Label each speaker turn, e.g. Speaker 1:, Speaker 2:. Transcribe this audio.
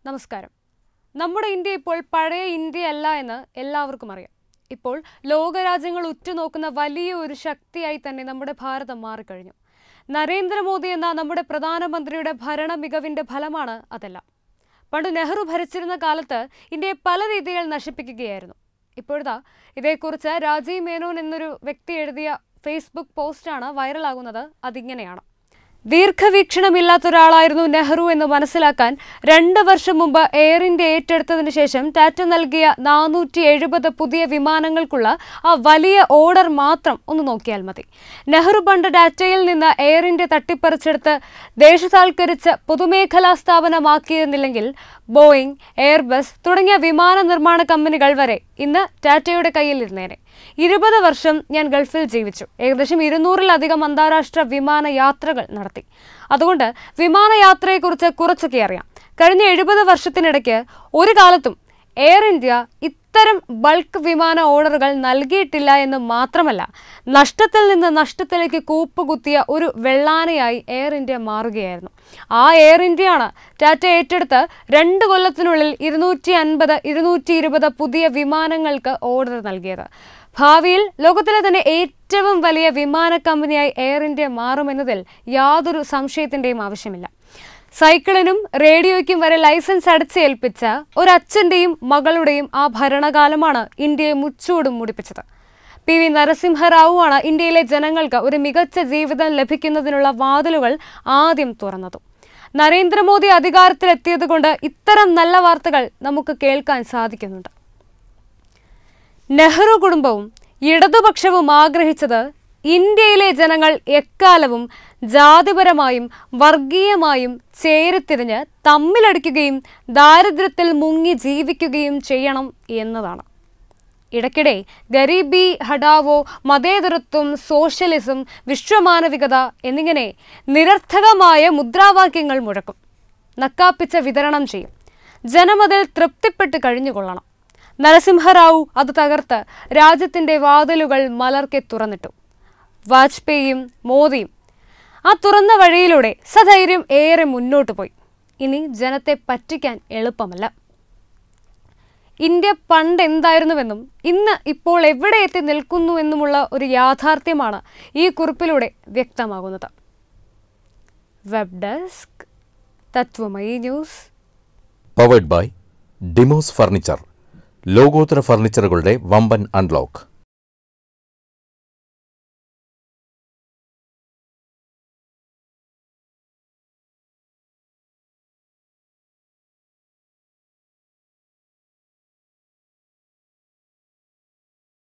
Speaker 1: നമസ്കാരം നമ്മുടെ ഇന്ത്യ ഇപ്പോൾ പഴയ ഇന്ത്യ അല്ല എന്ന് എല്ലാവർക്കും അറിയാം ഇപ്പോൾ ലോകരാജ്യങ്ങൾ ഉറ്റുനോക്കുന്ന വലിയ ഒരു ശക്തിയായി തന്നെ നമ്മുടെ ഭാരതം മാറിക്കഴിഞ്ഞു നരേന്ദ്രമോദി എന്ന നമ്മുടെ പ്രധാനമന്ത്രിയുടെ ഭരണ മികവിന്റെ ഫലമാണ് അതെല്ലാം പണ്ട് നെഹ്റു ഭരിച്ചിരുന്ന കാലത്ത് ഇന്ത്യയെ പല രീതിയിൽ നശിപ്പിക്കുകയായിരുന്നു ഇപ്പോഴതാ ഇതേക്കുറിച്ച് രാജീവ് മേനോൻ എന്നൊരു വ്യക്തി എഴുതിയ ഫേസ്ബുക്ക് പോസ്റ്റാണ് വൈറലാകുന്നത് അതിങ്ങനെയാണ് ദീർഘവീക്ഷണമില്ലാത്ത ഒരാളായിരുന്നു നെഹ്റു എന്ന് മനസ്സിലാക്കാൻ രണ്ട് വർഷം മുമ്പ് എയർ ഇന്ത്യ ഏറ്റെടുത്തതിന് ശേഷം ടാറ്റ നൽകിയ നാനൂറ്റി എഴുപത് പുതിയ വിമാനങ്ങൾക്കുള്ള ആ വലിയ ഓർഡർ മാത്രം ഒന്ന് നോക്കിയാൽ മതി നെഹ്റു പണ്ട് ടാറ്റയിൽ നിന്ന് എയർ ഇന്ത്യ തട്ടിപ്പറിച്ചെടുത്ത് ദേശസാൽക്കരിച്ച് പൊതുമേഖലാ സ്ഥാപനമാക്കിയിരുന്നില്ലെങ്കിൽ ബോയിങ് എയർബസ് തുടങ്ങിയ വിമാന നിർമ്മാണ കമ്പനികൾ വരെ ഇന്ന് ടാറ്റയുടെ കയ്യിലിരുന്നേനെ ഇരുപത് വർഷം ഞാൻ ഗൾഫിൽ ജീവിച്ചു ഏകദേശം ഇരുന്നൂറിലധികം അന്താരാഷ്ട്ര വിമാന യാത്രകൾ നടത്തി അതുകൊണ്ട് വിമാനയാത്രയെക്കുറിച്ച് കുറച്ചൊക്കെ അറിയാം കഴിഞ്ഞ എഴുപത് വർഷത്തിനിടയ്ക്ക് ഒരു കാലത്തും എയർ ഇന്ത്യ ഇത്തരം ബൾക്ക് വിമാന ഓർഡറുകൾ നൽകിയിട്ടില്ല എന്ന് മാത്രമല്ല നഷ്ടത്തിൽ നിന്ന് നഷ്ടത്തിലേക്ക് കൂപ്പുകുത്തിയ ഒരു വെള്ളാനയായി എയർ ഇന്ത്യ മാറുകയായിരുന്നു ആ എയർ ഇന്ത്യയാണ് ടാറ്റ ഏറ്റെടുത്ത് രണ്ട് കൊല്ലത്തിനുള്ളിൽ ഇരുന്നൂറ്റി അൻപത് ഇരുന്നൂറ്റി ഇരുപത് പുതിയ വിമാനങ്ങൾക്ക് ഓർഡർ നൽകിയത് ഭാവിയിൽ ലോകത്തിലെ തന്നെ ഏറ്റവും വലിയ വിമാന കമ്പനിയായി എയർ ഇന്ത്യ മാറുമെന്നതിൽ യാതൊരു സംശയത്തിന്റെയും ആവശ്യമില്ല സൈക്കിളിനും റേഡിയോയ്ക്കും വരെ ലൈസൻസ് അടിച്ചേൽപ്പിച്ച ഒരച്ഛൻ്റെയും മകളുടെയും ആ ഭരണകാലമാണ് ഇന്ത്യയെ മുച്ചൂടും മുടിപ്പിച്ചത് പി വി നരസിംഹറാവുവാണ് ഇന്ത്യയിലെ ജനങ്ങൾക്ക് ഒരു മികച്ച ജീവിതം ലഭിക്കുന്നതിനുള്ള വാതിലുകൾ ആദ്യം തുറന്നതും നരേന്ദ്രമോദി അധികാരത്തിലെത്തിയത് കൊണ്ട് ഇത്തരം നല്ല വാർത്തകൾ നമുക്ക് കേൾക്കാൻ സാധിക്കുന്നുണ്ട് നെഹ്റു കുടുംബവും ഇടതുപക്ഷവും ആഗ്രഹിച്ചത് ഇന്ത്യയിലെ ജനങ്ങൾ എക്കാലവും ജാതിപരമായും വർഗീയമായും ചേരിത്തിരിഞ്ഞ് തമ്മിലടിക്കുകയും ദാരിദ്ര്യത്തിൽ മുങ്ങി ജീവിക്കുകയും ചെയ്യണം എന്നതാണ് ഇടയ്ക്കിടെ ഗരീബി ഹഡാവോ മതേതരത്വം സോഷ്യലിസം വിശ്വമാനവികത എന്നിങ്ങനെ നിരർത്ഥകമായ മുദ്രാവാക്യങ്ങൾ മുഴക്കും നക്കാപ്പിച്ച വിതരണം ചെയ്യും ജനമതിൽ തൃപ്തിപ്പെട്ട് കഴിഞ്ഞുകൊള്ളണം നരസിംഹറാവു അത് തകർത്ത് രാജ്യത്തിന്റെ വാതിലുകൾ മലർക്കെ തുറന്നിട്ടു വാജ്പേയിയും മോദിയും ആ തുറന്ന വഴിയിലൂടെ സധൈര്യം ഏറെ മുന്നോട്ട് പോയി ഇനി ജനത്തെ പറ്റിക്കാൻ എളുപ്പമല്ല ഇന്ത്യ പണ്ട് എന്തായിരുന്നുവെന്നും ഇന്ന് ഇപ്പോൾ എവിടെ എത്തി നിൽക്കുന്നു എന്നുമുള്ള ഒരു യാഥാർത്ഥ്യമാണ് ഈ കുറിപ്പിലൂടെ വ്യക്തമാകുന്നത് web desk Tatwamayi news
Speaker 2: powered by Demos furniture ലോകോത്തര ഫർണിച്ചറുകളുടെ വമ്പൻ അൺലോക്ക്